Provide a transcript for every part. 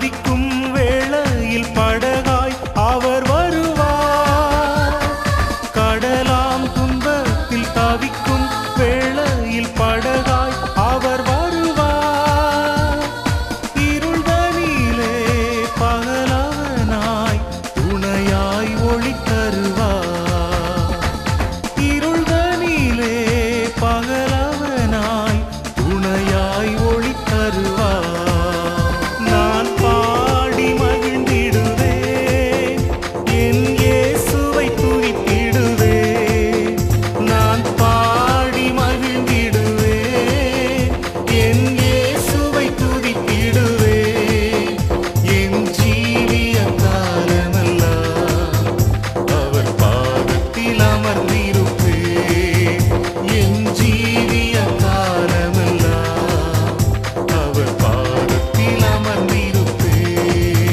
தவிக்கும் வேளையில் படகாய் அவர் வருவார் கடலாம் துன்பத்தில் தவிக்கும் வேளையில் படகாய் அவர் வருவார் இருள்தனிலே பகலவனாய் துணையாய் ஒளி தருவார் இருள்தனிலே பகலவனாய் துணையாய் ஒளி தருவார் நான் பாடி மகிழ்ந்திடுவேன் என் இயேசுவை துதித்திடுவேன் நான் பாடி மகிழ்ந்திடுவேன் என் இயேசுவை துதித்திடுவேன் என் ஜீவிய காலமெல்லாம் அவர் பாதத்தில் அமர்ந்திருப்பேன் என் ஜீவிய காலமெல்லாம் அவர் பாதத்தில் அமர்ந்திருப்பேன்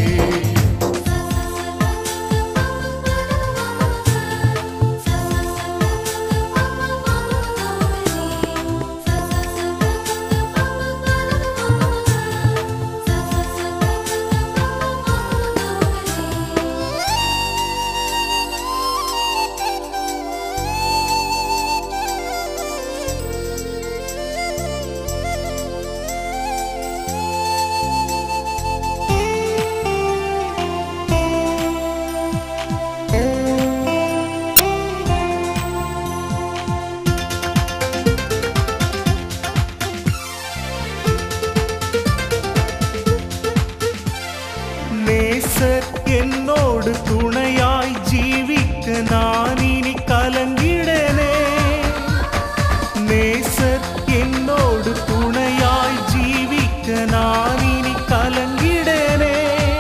நேசர் என்னோடு துணையாய் ஜீவிக்க நான் இனி கலங்கிடனே நேசர் என்னோடு துணையாய் ஜீவிக்க நான் இனி கலங்கிடனே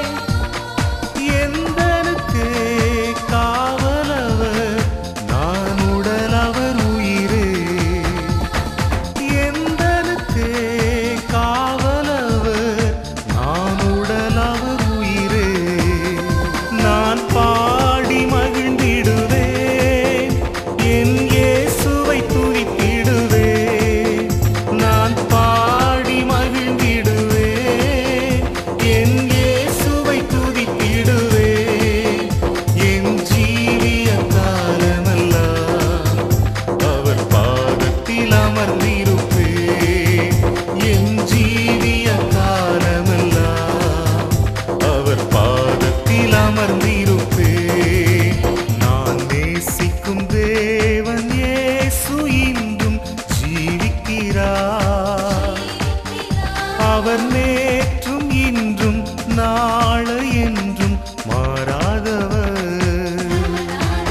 எந்தனுக்கு காவலவர் நான் உடலவர் உயிரே எந்தனுக்கு காவலவர் நான் உடலவர் உயிரே நான் பாடி மகிழ்ந்திடுவேன் என் இயேசுவை துதித்திடுவேன் நான் பாடி மகிழ்ந்திடுவேன் என் இயேசுவை துதித்திடுவேன் என் ஜீவிய காலமெல்லாம் அவர் பாதத்தில் அமர்ந்திருப்பேன் என் ஜீவிய காலமெல்லாம் அவர் பாதத்தில் அமர்ந்திருப்பேன் நான் நேசிக்கும் தேவன் இயேசு இன்றும் ஜீவிக்கிறார் அவர் நேற்றும் இன்றும் நாளை என்றும் மாறாதவர்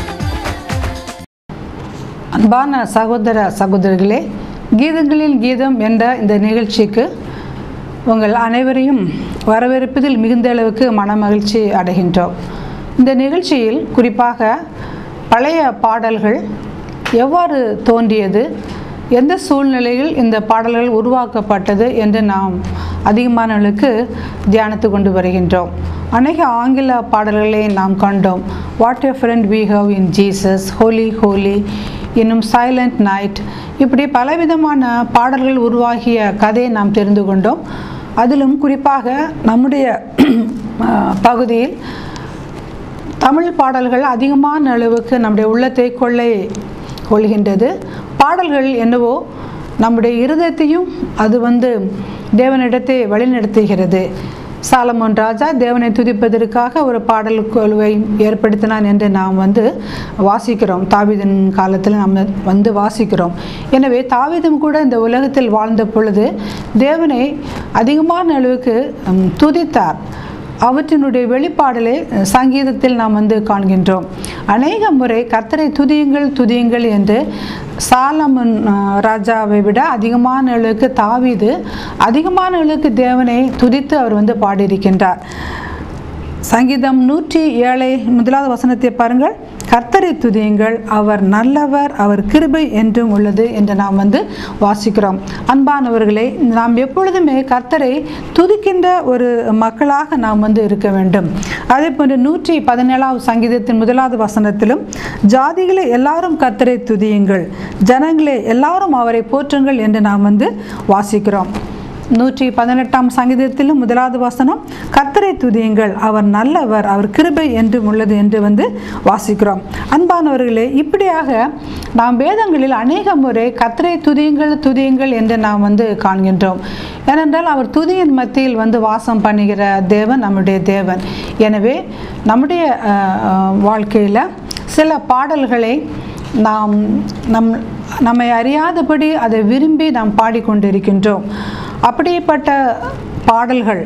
அன்பான சகோதர சகோதரிகளே கீதங்களில் கீதம் என்ற இந்த நிகழ்ச்சிக்கு உங்கள் அனைவரையும் வரவேற்பதில் மிகுந்த அளவுக்கு மனமகிழ்ச்சி அடைகின்றோம் இந்த நிகழ்ச்சியில் குறிப்பாக பழைய பாடல்கள் எவ்வாறு தோன்றியது எந்த சூழ்நிலையில் இந்த பாடல்கள் உருவாக்கப்பட்டது என்று நாம் அதிகமானவர்களுக்கு தியானித்து கொண்டு வருகின்றோம் அநேக ஆங்கில பாடல்களை நாம் கண்டோம் what a friend we have in Jesus holy holy இன்னும் சைலண்ட் நைட் இப்படி பலவிதமான பாடல்கள் உருவாகிய கதையை நாம் தெரிந்து கொண்டோம் அதிலும் குறிப்பாக நம்முடைய அஹ், பகுதியில் தமிழ் பாடல்கள் அதிகமான அளவுக்கு நம்முடைய உள்ளத்தை கொள்ளை கொள்கின்றது பாடல்கள் என்னவோ நம்முடைய இருதயத்தையும் அது வந்து தேவனிடத்தை வழிநடத்துகிறது சாலமோன் ராஜா தேவனை துதிப்பதற்காக ஒரு பாடல் குழுவை ஏற்படுத்தினான் என்று நாம் வந்து வாசிக்கிறோம் தாவீதின் காலத்தில் நாம் வந்து வாசிக்கிறோம் எனவே தாவீதும் கூட இந்த உலகத்தில் வாழ்ந்த பொழுது தேவனை அதிகமான அளவுக்கு ம், துதித்தார் அவற்றினுடைய வெளிப்பாடலை அஹ், சங்கீதத்தில் நாம் வந்து காண்கின்றோம் அநேக முறை கர்த்தரை துதியுங்கள் துதியுங்கள் என்று சாலமன் அஹ், ராஜாவை விட அதிகமான அளவுக்கு தாவீது அதிகமான அளவுக்கு தேவனை துதித்து அவர் வந்து பாடியிருக்கின்றார் சங்கீதம் நூற்றி ஏழை முதலாவது வசனத்தை பாருங்கள் கர்த்தரை துதியுங்கள் அவர் நல்லவர் அவர் கிருபை என்றும் உள்ளது என்று நாம் வந்து வாசிக்கிறோம் அன்பானவர்களே நாம் எப்பொழுதுமே கர்த்தரை துதிக்கின்ற ஒரு மக்களாக நாம் வந்து இருக்க வேண்டும் அதே போன்று நூற்றி பதினேழாவது சங்கீதத்தின் முதலாவது வசனத்திலும் ஜாதிகளே எல்லாரும் கர்த்தரை துதியுங்கள் ஜனங்களே எல்லாரும் அவரை போற்றுங்கள் என்று நாம் வந்து வாசிக்கிறோம் நூற்றி பதினெட்டாம் சங்கீதத்திலும் முதலாவது வசனம் கர்த்தரை துதியுங்கள் அவர் நல்லவர் அவர் கிருபை என்றும் உள்ளது என்று வந்து வாசிக்கிறோம் அன்பானவர்களே இப்படியாக நாம் வேதங்களில் அநேக முறை கர்த்தரை துதியுங்கள் துதியுங்கள் என்று நாம் வந்து காண்கின்றோம் ஏனென்றால் அவர் துதியின் மத்தியில் வந்து வாசம் பண்ணுகிற தேவன் நம்முடைய தேவன் எனவே நம்முடைய அஹ், அஹ், வாழ்க்கையில் சில பாடல்களை நாம் நம் நம்மை அறியாதபடி அதை விரும்பி நாம் பாடிக்கொண்டிருக்கின்றோம் அப்படிப்பட்ட பாடல்கள்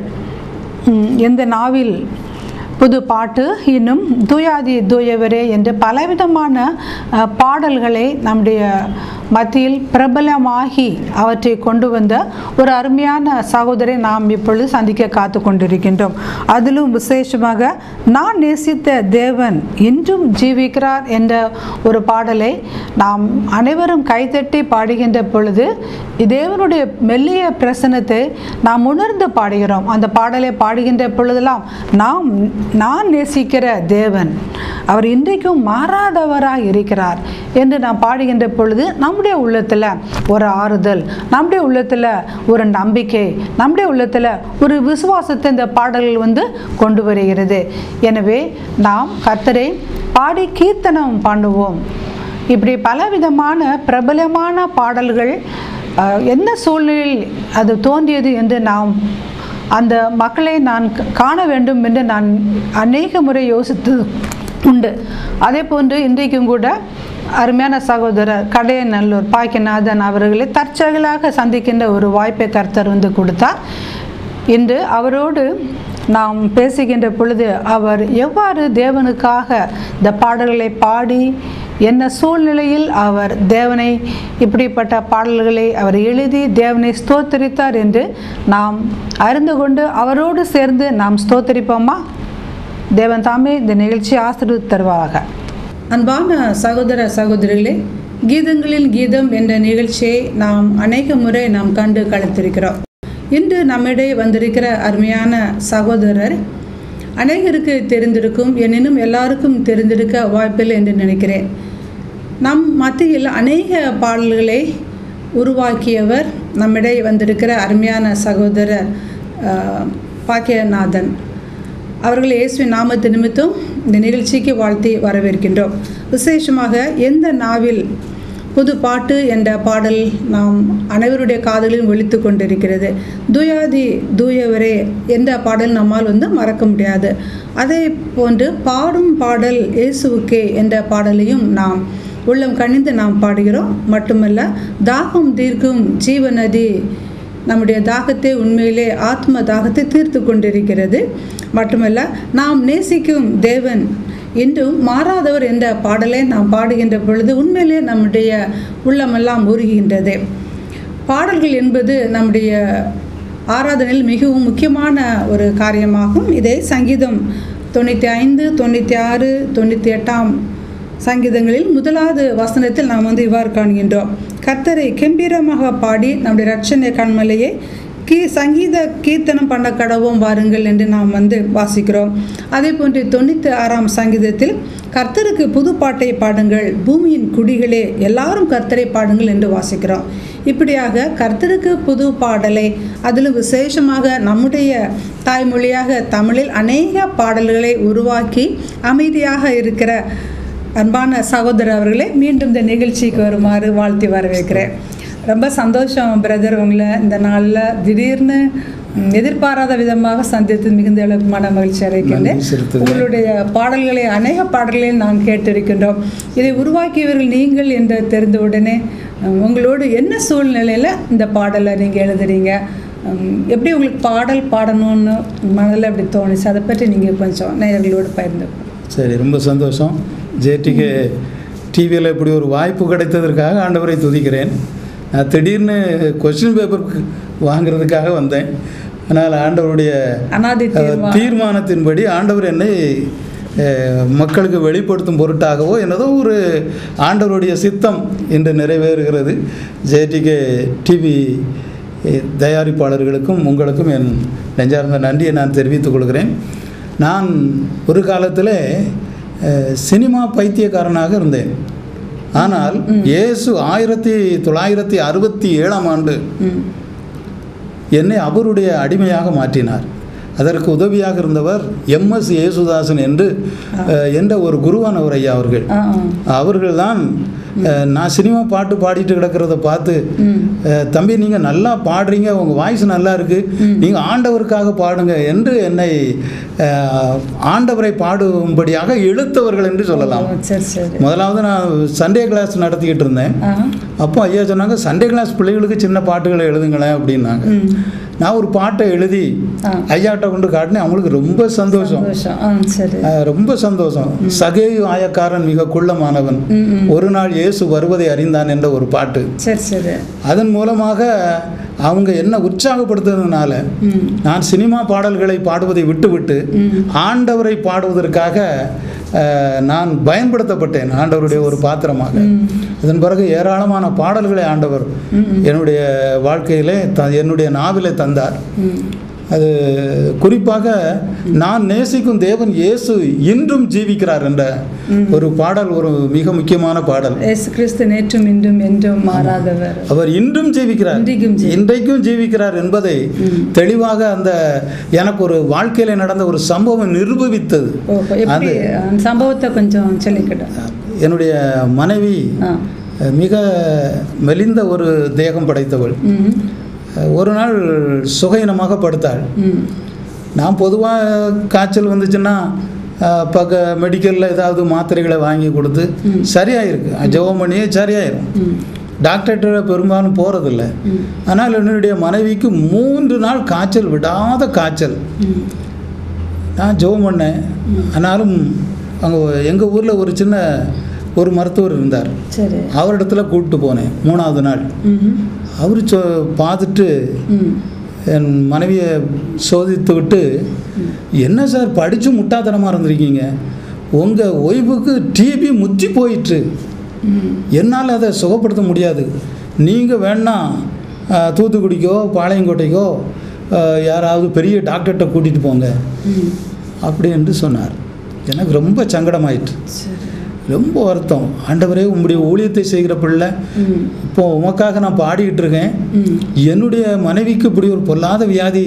ம், எந்த நாவில் புது பாட்டு இன்னும் தூயாதி தூயவரே என்று பலவிதமான அஹ், பாடல்களை நம்முடைய மத்தியில் பிரபலமாகி அவற்றை கொண்டு வந்த ஒரு அருமையான சகோதரை நாம் இப்பொழுது சந்திக்க காத்து கொண்டிருக்கின்றோம் அதிலும் விசேஷமாக நான் நேசித்த தேவன் இன்றும் ஜீவிக்கிறார் என்ற ஒரு பாடலை நாம் அனைவரும் கைதட்டி பாடுகின்ற பொழுது தேவனுடைய மெல்லிய பிரசனத்தை நாம் உணர்ந்து பாடுகிறோம் அந்த பாடலை பாடுகின்ற பொழுதெல்லாம் நாம் நான் நேசிக்கிற தேவன் அவர் இன்றைக்கும் மாறாதவராக இருக்கிறார் என்று நாம் பாடுகின்ற பொழுது நம்முடைய உள்ளத்தில் ஒரு ஆறுதல் நம்முடைய உள்ளத்தில் ஒரு நம்பிக்கை நம்முடைய உள்ளத்தில் ஒரு விசுவாசத்தை இந்த பாடல்கள் வந்து கொண்டு வருகிறது எனவே நாம் கர்த்தரை பாடி கீர்த்தனம் பண்ணுவோம் இப்படி பலவிதமான பிரபலமான பாடல்கள் அஹ், என்ன சூழ்நிலையில் அது தோன்றியது என்று நாம் அந்த மக்களை நான் க- காண வேண்டும் என்று நான் அநேக முறை யோசித்து உண்டு அதே போன்று இன்றைக்கும் கூட அருமையான சகோதரர் கடையநல்லூர் பாக்கியநாதன் அவர்களை தற்செயலாக சந்திக்கின்ற ஒரு வாய்ப்பை கர்த்தர் வந்து கொடுத்தார் இன்று அவரோடு நாம் பேசுகின்ற பொழுது அவர் எவ்வாறு தேவனுக்காக இந்த பாடல்களை பாடி என்ன சூழ்நிலையில் அவர் தேவனை இப்படிப்பட்ட பாடல்களை அவர் எழுதி தேவனை ஸ்தோத்தரித்தார் என்று நாம் அறிந்து கொண்டு அவரோடு சேர்ந்து நாம் ஸ்தோத்தரிப்போமா தேவன் தாமே இந்த நிகழ்ச்சி ஆசிரியர் தருவாக அன்பான சகோதர சகோதரிகளே கீதங்களில் கீதம் என்ற நிகழ்ச்சியை நாம் அநேக முறை நாம் கண்டு கழித்திருக்கிறோம் இன்று நம்மிடையே வந்திருக்கிற அருமையான சகோதரர் அநேகருக்கு தெரிந்திருக்கும் எனினும் எல்லாருக்கும் தெரிந்திருக்க வாய்ப்பில்லை என்று நினைக்கிறேன் நம் மத்தியில் அநேக பாடல்களை உருவாக்கியவர் நம்மிடையே வந்திருக்கிற அருமையான சகோதரர் அஹ், பாக்கியநாதன் அவர்கள் இயேசுவின் நாமத்து நிமித்தம் இந்த நிகழ்ச்சிக்கு வாழ்த்தி வரவேற்கின்றோம் விசேஷமாக எந்த நாவில் புது பாட்டு என்ற பாடல் நாம் அனைவருடைய காதலிலும் ஒலித்து கொண்டிருக்கிறது தூயாதி தூயவரே என்ற பாடல் நம்மால் வந்து மறக்க முடியாது அதே போன்று பாடும் பாடல் இயேசுவுக்கே என்ற பாடலையும் நாம் உள்ளம் கனிந்து நாம் பாடுகிறோம் மட்டுமல்ல தாகம் தீர்க்கும் ஜீவநதி நம்முடைய தாகத்தை உண்மையிலே ஆத்ம தாகத்தை தீர்த்து கொண்டிருக்கிறது மட்டுமல்ல நாம் நேசிக்கும் தேவன் இன்றும் மாறாதவர் என்ற பாடலை நாம் பாடுகின்ற பொழுது உண்மையிலே நம்முடைய உள்ளமெல்லாம் உருகின்றது பாடல்கள் என்பது நம்முடைய ஆராதனையில் மிகவும் முக்கியமான ஒரு காரியமாகும் இதை சங்கீதம் தொண்ணூற்றி ஐந்து தொண்ணூற்றி ஆறு தொண்ணூற்றி எட்டாம் சங்கீதங்களில் முதலாவது வசனத்தில் நாம் வந்து இவ்வாறு காண்கின்றோம் கர்த்தரை கம்பீரமாக பாடி நம்முடைய ரட்சணை கண்மலையை கீ சங்கீத கீர்த்தனம் பண்ண கடவோம் வாருங்கள் என்று நாம் வந்து வாசிக்கிறோம் அதே போன்று தொண்ணூற்றி ஆறாம் சங்கீதத்தில் கர்த்தருக்கு புது பாட்டை பாடுங்கள் பூமியின் குடிகளே எல்லாரும் கர்த்தரை பாடுங்கள் என்று வாசிக்கிறோம் இப்படியாக கர்த்தருக்கு புது பாடலை அதிலும் விசேஷமாக நம்முடைய தாய்மொழியாக தமிழில் அநேக பாடல்களை உருவாக்கி அமைதியாக இருக்கிற அன்பான சகோதரர் அவர்களே மீண்டும் இந்த நிகழ்ச்சிக்கு வருமாறு வாழ்த்தி வரவேற்கிறேன் ரொம்ப சந்தோஷம் பிரதர் உங்களை இந்த நாளில் திடீர்னு ம், எதிர்பாராத விதமாக சந்தித்து மிகுந்த அளவுக்கு மன மகிழ்ச்சி அடைக்கின்றேன் நன்றி செலுத்துகிறேன். உங்களுடைய பாடல்களை அநேக பாடல்களை நாம் கேட்டிருக்கின்றோம் இதை உருவாக்கியவர்கள் நீங்கள் என்று தெரிந்தவுடனே ம், உங்களோடு என்ன சூழ்நிலையில் இந்த பாடலை நீங்கள் எழுதுறீங்க ம், எப்படி உங்களுக்கு பாடல் பாடணும்னு மனதில் அப்படி தோணுச்சு அதை பற்றி நீங்கள் கொஞ்சம் நேயர்களோடு பகிர்ந்து சரி ரொம்ப சந்தோஷம் ஜேடிக்கு டிவியில் இப்படி ஒரு வாய்ப்பு கிடைத்ததற்காக ஆண்டவரை துதிக்கிறேன் நான் திடீர்னு கொஸ்டின் பேப்பர் வாங்குறதுக்காக வந்தேன் ஆனால் ஆண்டவருடைய அனாதி அஹ், தீர்மா தீர்மானத்தின்படி ஆண்டவர் என்னை அஹ், மக்களுக்கு வெளிப்படுத்தும் பொருட்டாகவோ என்னதோ ஒரு ஆண்டவருடைய சித்தம் இன்று நிறைவேறுகிறது ஜேடிகே டிவி தயாரிப்பாளர்களுக்கும் உங்களுக்கும் என் நெஞ்சார்ந்த நன்றியை நான் தெரிவித்துக் கொள்கிறேன் நான் ஒரு காலத்தில் அஹ், சினிமா பைத்தியக்காரனாக இருந்தேன் ஆனால் இயேசு ஆயிரத்தி தொள்ளாயிரத்தி அறுபத்தி ஏழாம் ஆண்டு ம் என்னை அவருடைய அடிமையாக மாற்றினார் அதற்கு உதவியாக இருந்தவர் எம்எஸ் ஏசுதாசன் என்று அஹ், என்ற ஒரு குருவானவர் ஐயா அவர்கள் ஆ ஆ அவர்கள்தான் அஹ், நான் சினிமா பாட்டு பாடிட்டு கிடக்கிறத பார்த்து ம் அஹ், தம்பி நீங்கள் நல்லா பாடுறீங்க உங்கள் வாய்ஸ் நல்லா இருக்கு நீங்கள் ஆண்டவருக்காக பாடுங்க என்று என்னை அஹ், ஆண்டவரை பாடும்படியாக இழுத்தவர்கள் என்று சொல்லலாம் ஓ, சரி சரி முதலாவது நான் சண்டே கிளாஸ் நடத்திக்கிட்டு இருந்தேன் ஆ அப்போ ஐயா சொன்னாங்க சண்டே கிளாஸ் பிள்ளைகளுக்கு சின்ன பாட்டுகளை எழுதுங்களேன் அப்படின்னாங்க ம் நான் ஒரு பாட்டை எழுதி ஆ. ஐயாட்ட கொண்டு காட்டினேன் அவங்களுக்கு ரொம்ப சந்தோஷம் சந்தோஷம் ஆ சரி அஹ், ரொம்ப சந்தோஷம் சகேயு ஆயக்காரன் மிக குள்ளமானவன் ம் ம் ஒரு நாள் இயேசு வருவதை அறிந்தான் என்ற ஒரு பாட்டு சரி சரி அதன் மூலமாக அவங்க என்ன உற்சாகப்படுத்துறதுனால ம் நான் சினிமா பாடல்களை பாடுவதை விட்டுவிட்டு ம் ஆண்டவரை பாடுவதற்காக அஹ், நான் பயன்படுத்தப்பட்டேன் ஆண்டவருடைய ஒரு பாத்திரமாக ம் அதன் பிறகு ஏராளமான பாடல்களை ஆண்டவர் ம் என்னுடைய வாழ்க்கையிலே த என்னுடைய நாவிலே தந்தார் ம் அது குறிப்பாக நான் நேசிக்கும் தேவன் இயேசு இன்றும் ஜீவிக்கிறார் என்ற ஒரு பாடல் ஒரு மிக முக்கியமான பாடல் இயேசு கிறிஸ்து நேற்றும் இன்றும் என்றும் மாறாதவர் அவர் இன்றும் ஜீவிக்கிறார் இன்றைக்கும் ஜீ- இன்றைக்கும் ஜீவிக்கிறார் என்பதை ம். தெளிவாக அந்த எனக்கு ஒரு வாழ்க்கையில நடந்த ஒரு சம்பவம் நிரூபித்தது ஓ எப்படி அந்த சம்பவத்தை கொஞ்சம் சொல்லிக்கிட்டேன் என்னுடைய மனைவி ஆ அஹ், மிக மெலிந்த ஒரு தேகம் படைத்தவள் ம் அஹ், ஒரு நாள் சுகையினமாக படுத்தாள் ம் நான் பொதுவாக காய்ச்சல் வந்துச்சுன்னா அஹ், பக்க மெடிக்கலில் ஏதாவது மாத்திரைகளை வாங்கி கொடுத்து ம். சரியாயிருக்கு ஜெபம் பண்ணியே சரியாயிரும் ம் டாக்டர்கிட்ட பெரும்பாலும் போகிறதில்ல ம் ஆனால் என்னுடைய மனைவிக்கு மூன்று நாள் காய்ச்சல் விடாத காய்ச்சல் ம் நான் ஜெபம் பண்ணேன் ஆனாலும் அங்கே எங்கள் ஊரில் ஒரு சின்ன ஒரு மருத்துவர் இருந்தார் சரி அவரிடத்துல கூப்பிட்டு போனேன் மூணாவது நாள் ம் அவர் சொ பார்த்துட்டு ம் என் மனைவியை சோதித்து விட்டு என்ன சார் படித்து முட்டாத்தனமாக இருந்திருக்கீங்க உங்கள் ஒய்ஃபுக்கு டிபி முத்தி போயிட்டு ம் என்னால் அதை சுகப்படுத்த முடியாது நீங்கள் வேணா அஹ், தூத்துக்குடிக்கோ பாளையங்கோட்டைக்கோ அஹ், யாராவது பெரிய டாக்டர்கிட்ட கூட்டிகிட்டு போங்க ம் அப்படி என்று சொன்னார் எனக்கு ரொம்ப சங்கடமாயிட்டு சரி ரொம்ப வருத்தம் ஆண்டவரே உம்முடைய ஊழியத்தை செய்கிற பிள்ளை ம் இப்போ உமக்காக நான் பாடிக்கிட்டு இருக்கேன் ம் என்னுடைய மனைவிக்கு இப்படி ஒரு பொல்லாத வியாதி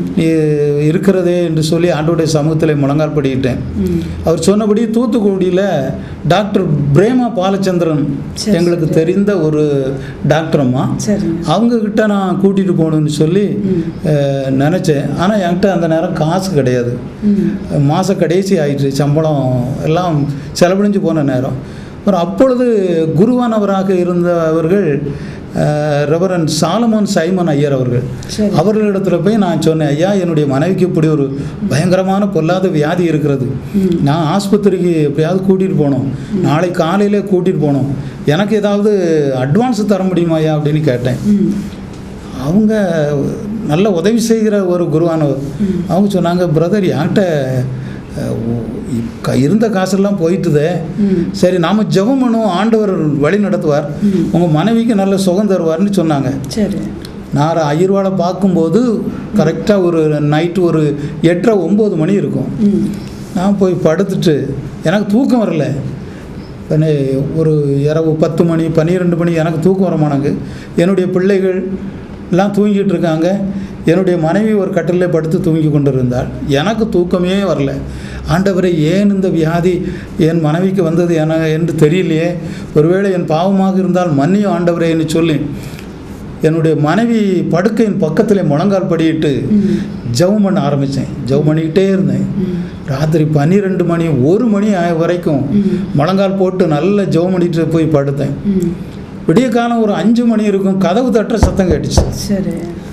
இ- இருக்கிறதே என்று சொல்லி ஆண்டவருடைய சமூகத்தில் முழங்கால் படிக்கிட்டேன் ம் அவர் சொன்னபடி தூத்துக்குடியில் டாக்டர் பிரேமா பாலச்சந்திரன் சரி, எங்களுக்கு தெரிந்த ஒரு டாக்டர் அம்மா சரி அவங்க கிட்ட நான் கூட்டிகிட்டு போகணும்னு சொல்லி ம். அஹ், நினச்சேன் ஆனால் என்கிட்ட அந்த நேரம் காசு கிடையாது ம் மாத கடைசி ஆயிடுச்சு சம்பளம் எல்லாம் செலவழிஞ்சு போன நேரம் அப்புறம் அப்பொழுது குருவானவராக இருந்தவர்கள் அஹ், ரெவரன் சாலமோன் சைமன் ஐயர் அவர்கள் சரி. அவர்களிடத்துல போய் நான் சொன்னேன் ஐயா என்னுடைய மனைவிக்கு இப்படி ஒரு பயங்கரமான பொல்லாத வியாதி இருக்கிறது ம். நான் ஆஸ்பத்திரிக்கு எப்படியாவது கூட்டிகிட்டு போகணும் நாளை காலையிலே கூட்டிகிட்டு போகணும் எனக்கு ஏதாவது அட்வான்ஸ் தர முடியுமா ஐயா அப்படின்னு கேட்டேன் ம் அவங்க நல்ல உதவி செய்கிற ஒரு குருவானவர் அவங்க சொன்னாங்க பிரதர் என்கிட்ட அஹ், உ- க- இருந்த காசெல்லாம் போயிட்டுதே ம் சரி நாம் ஜெபம் பண்ணுவோம் ஆண்டவர் வழி நடத்துவார் ம். உங்கள் மனைவிக்கு நல்ல சுகம் தருவார்னு சொன்னாங்க சரி நான் ஐயர்வாளை பார்க்கும்போது கரெக்டாக ஒரு நைட்டு ஒரு எட்டரை ஒம்பது மணி இருக்கும் ம் நான் போய் படுத்துட்டு எனக்கு தூக்கம் வரல உடனே ஒரு இரவு பத்து மணி பன்னிரெண்டு மணி எனக்கு தூக்கம் வர மாட்டாங்க என்னுடைய பிள்ளைகள் எல்லாம் தூங்கிட்டு இருக்காங்க என்னுடைய மனைவி ஒரு கட்டிலே படுத்து தூங்கி கொண்டு இருந்தாள் எனக்கு தூக்கமே வரல ஆண்டவரை ஏன் இந்த வியாதி என் மனைவிக்கு வந்தது என என்று தெரியலையே ஒருவேளை என் பாவமாக இருந்தால் மன்னியும் ஆண்டவரே என்று சொல்லி என்னுடைய மனைவி படுக்கையின் பக்கத்தில் முழங்கால் படியிட்டு ஜெபம் பண்ண ஆரம்பித்தேன் ஜெபம் பண்ணிக்கிட்டே இருந்தேன் ராத்திரி பன்னிரெண்டு மணி ஒரு மணி ஆய வரைக்கும் முழங்கால் போட்டு நல்ல ஜெபம் பண்ணிட்டு போய் படுத்தேன் ம் விடிய காலம் ஒரு அஞ்சு மணி இருக்கும் கதவு தட்டுற சத்தம் கேட்டுச்சு சரி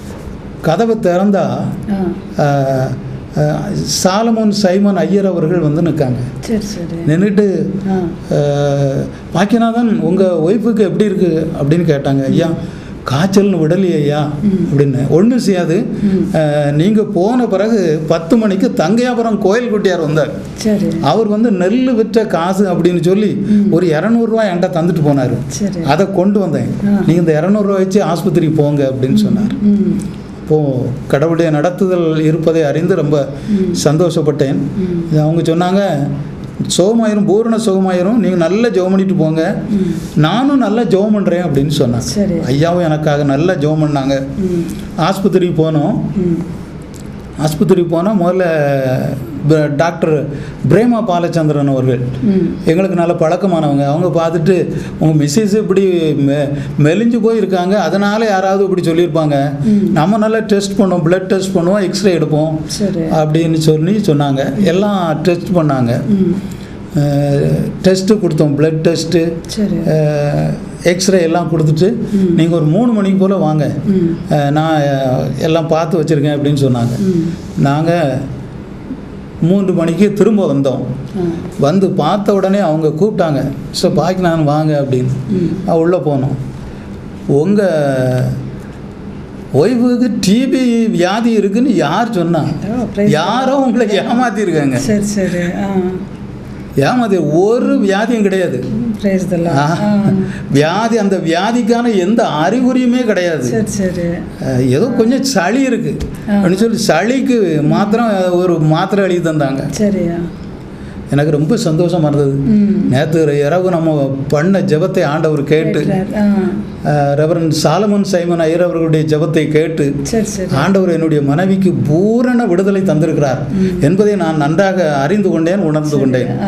கதவை திறந்தா ஆ ஆஹ், ஆஹ், சாலமோன் சைமன் ஐயர் அவர்கள் வந்து நிற்காங்க சரி சரி நின்றுட்டு ஆ பாக்கியநாதன் உங்கள் ஒய்ஃபுக்கு எப்படி இருக்கு அப்படின்னு கேட்டாங்க ஐயா காய்ச்சல்னு விடலையே ஐயா அப்படின்னு ஒன்றும் செய்யாது நீங்கள் போன பிறகு பத்து மணிக்கு தங்கையாபுரம் கோயில் குட்டியார் வந்தார் சரி அவர் வந்து நெல் விற்ற காசு அப்படின்னு சொல்லி ஒரு இரநூறுவா என்கிட்ட தந்துட்டு போனார் சரி அதை கொண்டு வந்தேன் ஆ. நீங்கள் இந்த இரநூறுவா வச்சு ஆஸ்பத்திரிக்கு போங்க அப்படின்னு சொன்னார் ம் அப்போது கடவுளுடைய நடத்துதல் இருப்பதை அறிந்து ரொம்ப சந்தோஷப்பட்டேன் இது அவங்க சொன்னாங்க சுகமாயிரும் பூரண சுகமாயிரும் நீங்கள் நல்லா ஜெபம் பண்ணிட்டு போங்க நானும் நல்லா ஜெபம் பண்ணுறேன் அப்படின்னு சொன்னாங்க சரி. ஐயாவும் எனக்காக நல்லா ஜெபம் பண்ணாங்க ம் ஆஸ்பத்திரிக்கு போனோம் ம் ஆஸ்பத்திரிக்கு போனால் முதல்ல ப- டாக்டர் பிரேமா பாலச்சந்திரன் அவர்கள் ம் எங்களுக்கு நல்ல பழக்கமானவங்க அவங்க பார்த்துட்டு உங்கள் மிஸ்ஸஸ் இப்படி மெ மெலிஞ்சு போயிருக்காங்க அதனால யாராவது இப்படி சொல்லியிருப்பாங்க நம்ம நல்லா டெஸ்ட் பண்ணுவோம் பிளட் டெஸ்ட் பண்ணுவோம் எக்ஸ்ரே எடுப்போம் சரி அப்படின்னு சொல்லி சொன்னாங்க எல்லாம் டெஸ்ட் பண்ணாங்க ம் டெஸ்ட்டு கொடுத்தோம் பிளட் டெஸ்ட்டு சரி எக்ஸ்ரே எல்லாம் கொடுத்துட்டு நீங்கள் ஒரு மூணு மணிக்கு போல் வாங்க ம் அஹ், நான் அஹ், எல்லாம் பார்த்து வச்சுருக்கேன் அப்படின்னு சொன்னாங்க ம் நாங்கள் மூன்று மணிக்கு திரும்ப வந்தோம் ஆ வந்து பார்த்த உடனே அவங்க கூப்பிட்டாங்க ஸோ பாக்கி நான் வாங்க அப்படின்னு ம் உள்ளே போனோம் உங்கள் ஒய்ஃபுக்கு டிபி வியாதி இருக்குன்னு யார் சொன்னா ஓ, praise யாரோ உங்களை ஏமாத்திருக்காங்க சரி சரி ஆ ஏமாத்தி ஒரு வியாதியும் கிடையாது பிரேஸ் த ஆ. வியாதி அந்த வியாதிக்கான எந்த அறிகுறியுமே கிடையாது சரி சரி அஹ், ஏதோ கொஞ்சம் சளி இருக்கு அப்படின்னு சொல்லி சளிக்கு மாத்திரம் ஒரு மாத்திரை எழுதி தந்தாங்க சரியா எனக்கு ரொம்ப சந்தோஷமா இருந்தது ம் நேற்று இரவு நம்ம பண்ண ஜெபத்தை ஆண்டவர் கேட்டு கேட்டார். ஆ ரெவரன் சாலமன் சைமன் ஐயர் அவர்களுடைய ஜெபத்தை கேட்டு சரி சரி ஆண்டவர் என்னுடைய மனைவிக்கு பூரண விடுதலை தந்திருக்கிறார் என்பதை நான் நன்றாக அறிந்து கொண்டேன் உணர்ந்து கொண்டேன் ஆ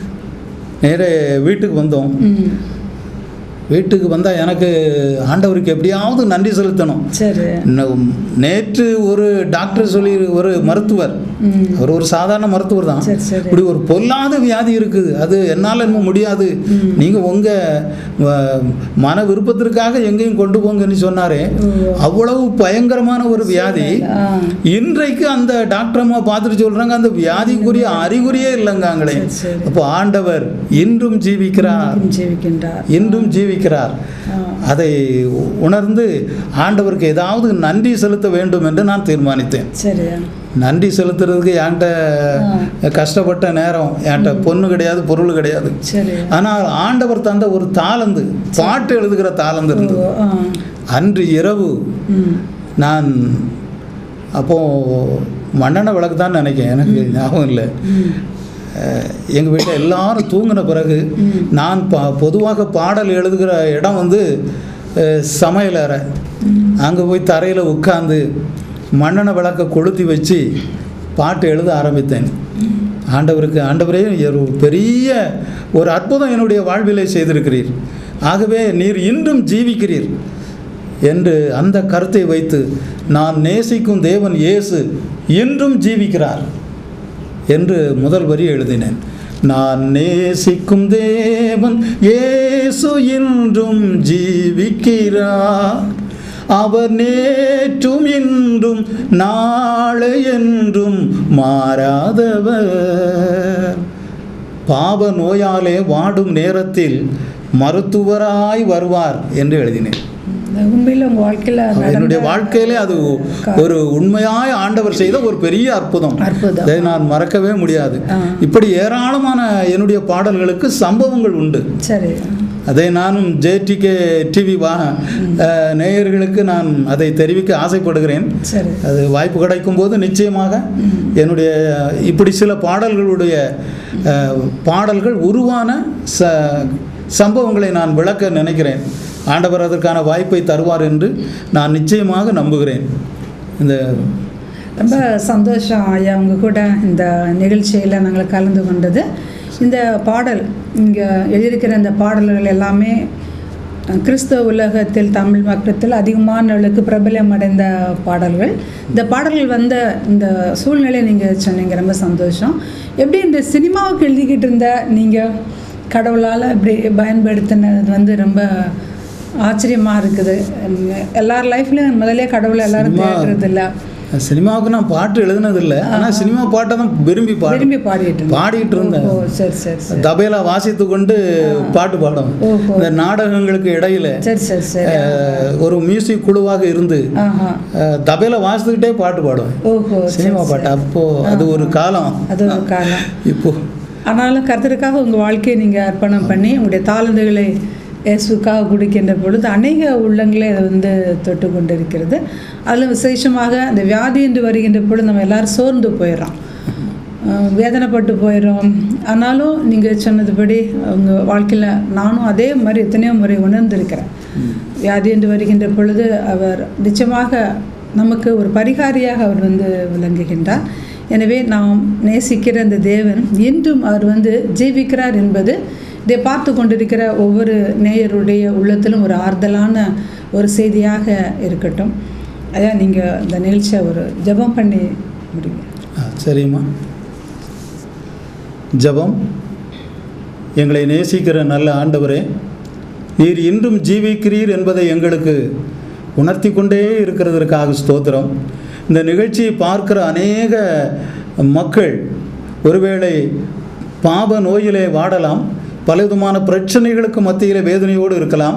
நேரே வீட்டுக்கு வந்தோம் ம் வீட்டுக்கு வந்தால் எனக்கு ஆண்டவருக்கு எப்படியாவது நன்றி செலுத்தணும் சரி இன்னும் நேற்று ஒரு டாக்டர் சொல்லி ஒரு மருத்துவர் ம் அவர் ஒரு சாதாரண மருத்துவர் தான் சரி சரி இப்படி ஒரு பொல்லாத வியாதி இருக்குது அது என்னால் இன்னும் முடியாது நீங்கள் உங்கள் மன விருப்பத்திற்காக எங்கேயும் கொண்டு போங்கன்னு சொன்னாரே ஓ. அவ்வளவு பயங்கரமான ஒரு வியாதி ஆ இன்றைக்கு அந்த டாக்டர் அம்மா பார்த்துட்டு சொல்கிறாங்க அந்த வியாதிக்குரிய அறிகுறியே இல்லைங்காங்களே சரி, சரி. அப்போ ஆண்டவர் இன்றும் ஜீவிக்கிறார் இன்றும் ஜீவிக்கின்றார் இன்றும் ஜீவிக்கிறார் ஆ அதை உணர்ந்து ஆண்டவருக்கு ஏதாவது நன்றி செலுத்த வேண்டும் என்று நான் தீர்மானித்தேன் சரியா நன்றி செலுத்துறதுக்கு என்கிட்ட கஷ்டப்பட்ட நேரம் என்கிட்ட பொண்ணு கிடையாது பொருள் கிடையாது சரி ஆனால் ஆண்டவர் தந்த ஒரு தாளந்து பாட்டு எழுதுகிற தாளந்து ஓ இருந்தது ஆ அன்று இரவு ம் நான் அப்போ மண்ணெண்ணெய் விளக்கு தான் நினைக்கிறேன் எனக்கு ஞாபகம் இல்லை ம் எங்கள் வீட்டில் எல்லாரும் தூங்கின பிறகு நான் பா பொதுவாக பாடல் எழுதுகிற இடம் வந்து அஹ், சமையலறை அங்கே போய் தரையில் உட்காந்து மண்ணெண்ணெய் விளக்கை கொளுத்தி வச்சு பாட்டு எழுத ஆரம்பித்தேன் ஆண்டவருக்கு ஆண்டவரே ஒரு பெரிய ஒரு அற்புதம் என்னுடைய வாழ்விலே செய்திருக்கிறீர் ஆகவே நீர் இன்றும் ஜீவிக்கிறீர் என்று அந்த கருத்தை வைத்து நான் நேசிக்கும் தேவன் இயேசு இன்றும் ஜீவிக்கிறார் என்று முதல் வரி எழுதினேன் நான் நேசிக்கும் தேவன் இயேசு இன்றும் ஜீவிக்கிறார் அவர் நேற்றும் இன்றும் நாளை என்றும் மாறாதவர் பாவ நோயாலே வாடும் நேரத்தில் மருத்துவராய் வருவார் என்று எழுதினேன் உண்மையில் உங்கள் வாழ்க்கையில் என்னுடைய வாழ்க்கையிலே அது ஒரு உண்மையாய் ஆண்டவர் செய்த ஒரு பெரிய அற்புதம் அற்புதம். அதை நான் மறக்கவே முடியாது ஆ. இப்படி ஏராளமான என்னுடைய பாடல்களுக்கு சம்பவங்கள் உண்டு சரி அதை நானும் ஜேடிகே டிவி வா அஹ், நேயர்களுக்கு நான் அதை தெரிவிக்க ஆசைப்படுகிறேன் சரி அது வாய்ப்பு கிடைக்கும் போது நிச்சயமாக என்னுடைய இப்படி சில பாடல்களுடைய அஹ், பாடல்கள் உருவான ச சம்பவங்களை நான் விளக்க நினைக்கிறேன் ஆண்டவர் அதற்கான வாய்ப்பை தருவார் என்று நான் நிச்சயமாக நம்புகிறேன் இந்த ரொம்ப சந்தோஷம் ஐயா உங்க கூட இந்த நிகழ்ச்சியில் நாங்கள் கலந்து கொண்டது இந்த பாடல் இங்கே எழுதியிருக்கிற இந்த பாடல்கள் எல்லாமே அஹ், கிறிஸ்தவ உலகத்தில் தமிழ் மக்களத்தில் அதிகமானவர்களுக்கு பிரபலம் அடைந்த பாடல்கள் இந்த பாடல்கள் வந்த இந்த சூழ்நிலை நீங்கள் சொன்னீங்க ரொம்ப சந்தோஷம் எப்படி இந்த சினிமாவுக்கு எழுதிக்கிட்டு இருந்த நீங்கள் கடவுளால் இப்படி பயன்படுத்தினது வந்து ரொம்ப ஆச்சரியமாக இருக்குது எல்லார் லைஃப்லையும் முதல்ல கடவுளை எல்லாரும் சினிமா- தேடுறது இல்லை சினிமாவுக்கு நான் பாட்டு எழுதுனதில்லை ஆனால் சினிமா பாட்டை தான் விரும்பி பாடு விரும்பி பாடிட்டு இருந்தேன். பாடிட்டு இருந்தேன் ஓ சரி சரி சரி தபேலா வாசித்து கொண்டு பாட்டு பாடும் ஓஹோ. இந்த நாடகங்களுக்கு இடையில சரி சரி சரி அஹ், ஒரு மியூசிக் குழுவாக இருந்து ஆஹா அஹ், தபேலா வாசித்துக்கிட்டே பாட்டு பாடுவேன் ஓஹோ சரி, சினிமா பாட்டு அப்போ அது ஒரு காலம் அது ஒரு காலம் இப்போ ஆனாலும் கர்த்தருக்காக உங்கள் வாழ்க்கையை நீங்கள் அர்ப்பணம் பண்ணி உங்களுடைய தாளந்துகளை இயேசுக்காக கொடுக்கின்ற பொழுது அநேக உள்ளங்களே அதை வந்து தொட்டு கொண்டிருக்கிறது அதில் விசேஷமாக அந்த வியாதி என்று வருகின்ற பொழுது நம்ம எல்லாரும் சோர்ந்து போயிடுறோம் அஹ், வேதனைப்பட்டு போயிடும் ஆனாலும் நீங்கள் சொன்னதுபடி அவங்க வாழ்க்கையில் நானும் அதே மாதிரி எத்தனையோ முறை உணர்ந்திருக்கிறேன் வியாதி என்று வருகின்ற பொழுது அவர் நிச்சயமாக நமக்கு ஒரு பரிகாரியாக அவர் வந்து விளங்குகின்றார் எனவே நாம் நேசிக்கிற இந்த தேவன் இன்றும் அவர் வந்து ஜீவிக்கிறார் என்பது இதை பார்த்து கொண்டிருக்கிற ஒவ்வொரு நேயருடைய உள்ளத்திலும் ஒரு ஆறுதலான ஒரு செய்தியாக இருக்கட்டும் ஐயா நீங்கள் இந்த நிகழ்ச்சியை ஒரு ஜெபம் பண்ணி முடிங்க ஆ, சரிம்மா ஜெபம் எங்களை நேசிக்கிற நல்ல ஆண்டவரே நீர் இன்றும் ஜீவிக்கிறீர் என்பதை எங்களுக்கு உணர்த்தி கொண்டே இருக்கிறதற்காக ஸ்தோத்திரம் இந்த நிகழ்ச்சியை பார்க்கிற அநேக மக்கள் ஒருவேளை பாப நோயிலே வாடலாம் பலவிதமான பிரச்சனைகளுக்கு மத்தியில் வேதனையோடு இருக்கலாம்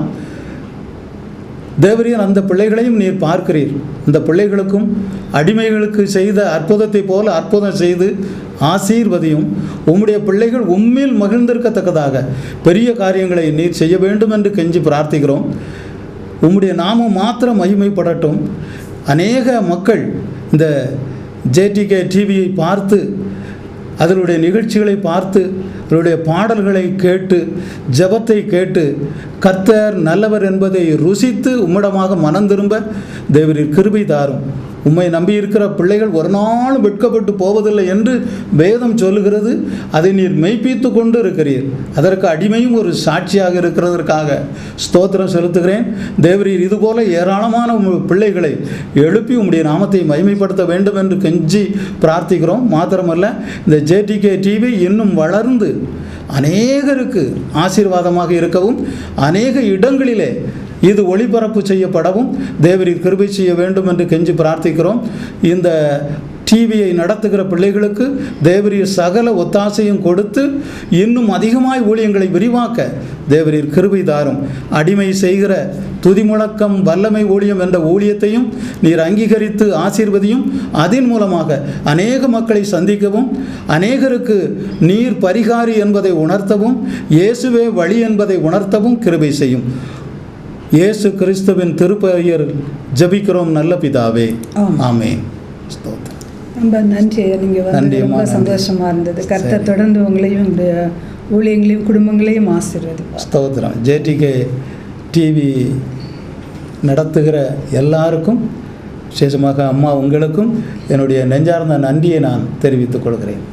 தேவரீர் அந்த பிள்ளைகளையும் நீர் பார்க்கிறீர் அந்த பிள்ளைகளுக்கும் அடிமைகளுக்கு செய்த அற்புதத்தை போல அற்புதம் செய்து ஆசீர்வதியும் உம்முடைய பிள்ளைகள் உம்மில் மகிழ்ந்திருக்கத்தக்கதாக பெரிய காரியங்களை நீர் செய்ய வேண்டும் என்று கெஞ்சி பிரார்த்திக்கிறோம் உம்முடைய நாமம் மாத்திரம் மகிமைப்படட்டும் அநேக மக்கள் இந்த ஜேடிகே டிவியை பார்த்து அதனுடைய நிகழ்ச்சிகளை பார்த்து அவருடைய பாடல்களை கேட்டு ஜெபத்தை கேட்டு கர்த்தர் நல்லவர் என்பதை ருசித்து உம்மிடமாக மனம் திரும்ப தேவரின் கிருபை தாரும் உம்மை நம்பியிருக்கிற பிள்ளைகள் ஒரு நாளும் வெட்கப்பட்டு போவதில்லை என்று வேதம் சொல்லுகிறது அதை நீர் மெய்ப்பித்து கொண்டு இருக்கிறீர் அதற்கு அடிமையும் ஒரு சாட்சியாக இருக்கிறதற்காக ஸ்தோத்திரம் செலுத்துகிறேன் தேவரீர் இதுபோல ஏராளமான உம் பிள்ளைகளை எழுப்பி உம்முடைய நாமத்தை மகிமைப்படுத்த வேண்டும் என்று கெஞ்சி பிரார்த்திக்கிறோம் மாத்திரமல்ல இந்த ஜேடிகே டிவி இன்னும் வளர்ந்து அநேகருக்கு ஆசீர்வாதமாக இருக்கவும் அநேக இடங்களிலே இது ஒளிபரப்பு செய்யப்படவும் தேவரீர் கிருபை செய்ய வேண்டும் என்று கெஞ்சி பிரார்த்திக்கிறோம் இந்த டிவியை நடத்துகிற பிள்ளைகளுக்கு தேவரீர் சகல ஒத்தாசையும் கொடுத்து இன்னும் அதிகமாய் ஊழியங்களை விரிவாக்க தேவரீர் கிருபை தாரும் அடிமை செய்கிற துதிமுழக்கம் வல்லமை ஊழியம் என்ற ஊழியத்தையும் நீர் அங்கீகரித்து ஆசீர்வதியும் அதன் மூலமாக அநேக மக்களை சந்திக்கவும் அநேகருக்கு நீர் பரிகாரி என்பதை உணர்த்தவும் இயேசுவே வழி என்பதை உணர்த்தவும் கிருபை செய்யும் இயேசு கிறிஸ்துவின் திருப்பெயர் ஜெபிக்கிறோம் நல்ல பிதாவே ஆமென். ஆமென் ஸ்தோத்திரம் ரொம்ப நன்றி ஐயா நீங்கள் வந்து நன்றிம்மா, ரொம்ப நன்றி. சந்தோஷமாக இருந்தது கர்த்தர் தொடர்ந்து உங்களையும் இந்த ஊழியங்களையும் குடும்பங்களையும் ஆசீர்வதிப்பார் ஸ்தோத்திரம் ஜேடிகே டிவி நடத்துகிற எல்லாருக்கும் விசேஷமாக அம்மா உங்களுக்கும் என்னுடைய நெஞ்சார்ந்த நன்றியை நான் தெரிவித்துக் கொள்கிறேன்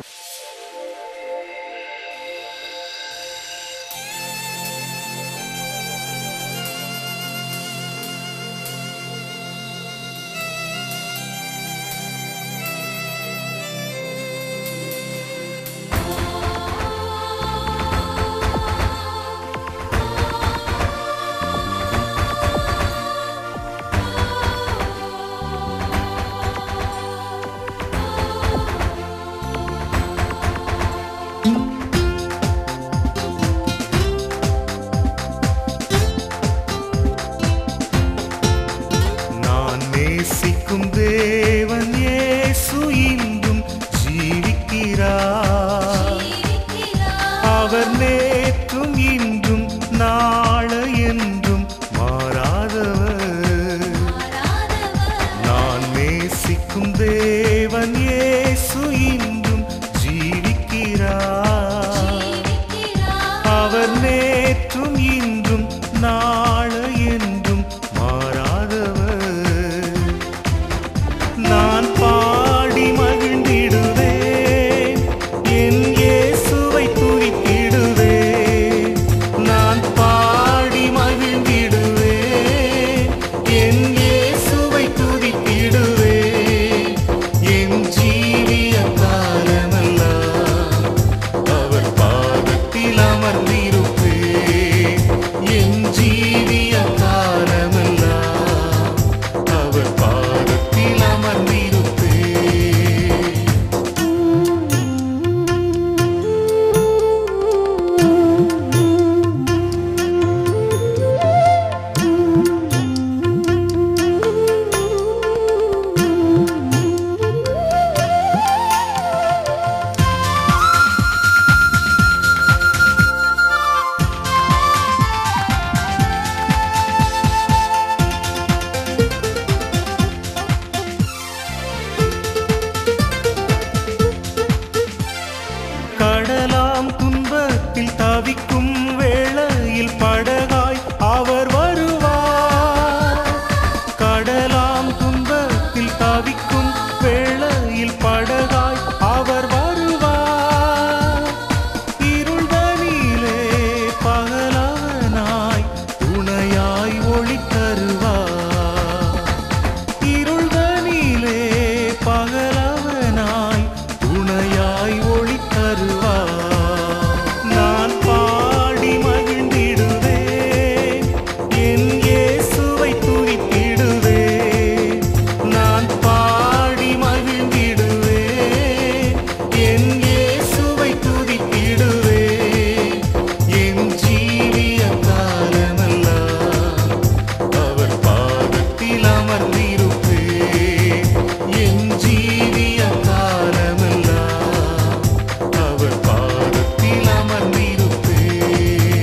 நான் நேசிக்கும் தேவன் இயேசு இன்றும் ஜீவிக்கிறார் அவர் நேற்றும் இன்றும் நாளை என்றும் மாறாதவர் நான் நேசிக்கும் தேவன் இயேசு இன்றும் ஜீவிக்கிறார் அவர் நேற்றும் இன்றும் நாளை என்றும் மாறாதவர் நான் பாடி மகிழ்ந்திடுவேன் என் இயேசுவை துதித்திடுவேன் நான் பாடி மகிழ்ந்திடுவேன் என் இயேசுவை துதித்திடுவேன் என் தவிக்கும் வேளையில் படகாய் அவர் வருவார் இருள்தனிலே பகலவனாய் துணையாய் ஒளி தருவார் இருள்தனிலே பகலவனாய் துணையாய் ஒளி தருவார் நான் பாடி மகிழ்ந்திடுவேன் என் இயேசுவை துதித்திடுவேன் நான் பாடி மகிழ்ந்திடுவேன் என் இயேசுவை துதித்திடுவேன் என் ஜீவிய காலமெல்லாம் அவர் பாதத்தில் அமர்ந்திருப்பேன் என் ஜீவிய காலமெல்லாம் அவர் பாதத்தில் அமர்ந்திருப்பேன்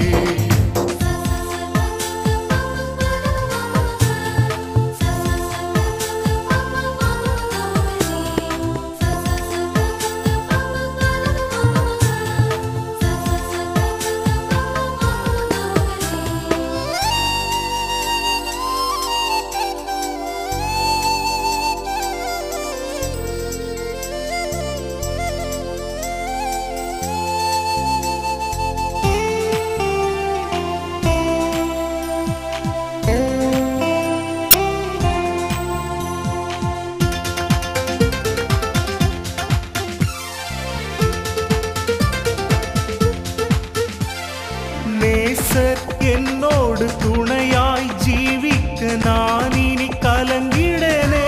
நேசர் என்னோடு துணையாய் ஜீவிக்க நான் இனி கலங்கிடனே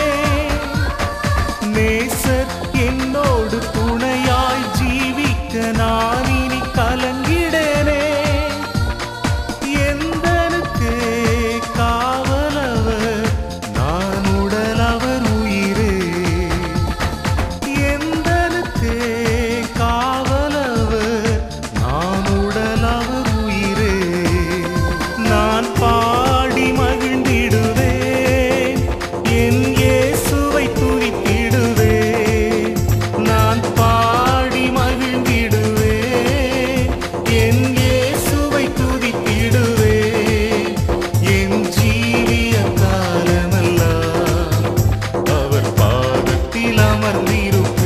நேசர் என்னோடு துணையாய் ஜீவிக்க நான் இனி கலங்கிடனே எந்தனுக்கு காவலவர் நான் உடலவர் உயிரே எந்தனுக்கு காவலவர் நான் உடலவர் உயிரே நான் பாடி மகிழ்ந்திடுவேன் என் இயேசுவை துதித்திடுவேன் நான் பாடி மகிழ்ந்திடுவேன் என் இயேசுவை துதித்திடுவேன் என் ஜீவிய காலமெல்லாம் அவர் பாதத்தில் அமர்ந்திருப்பேன்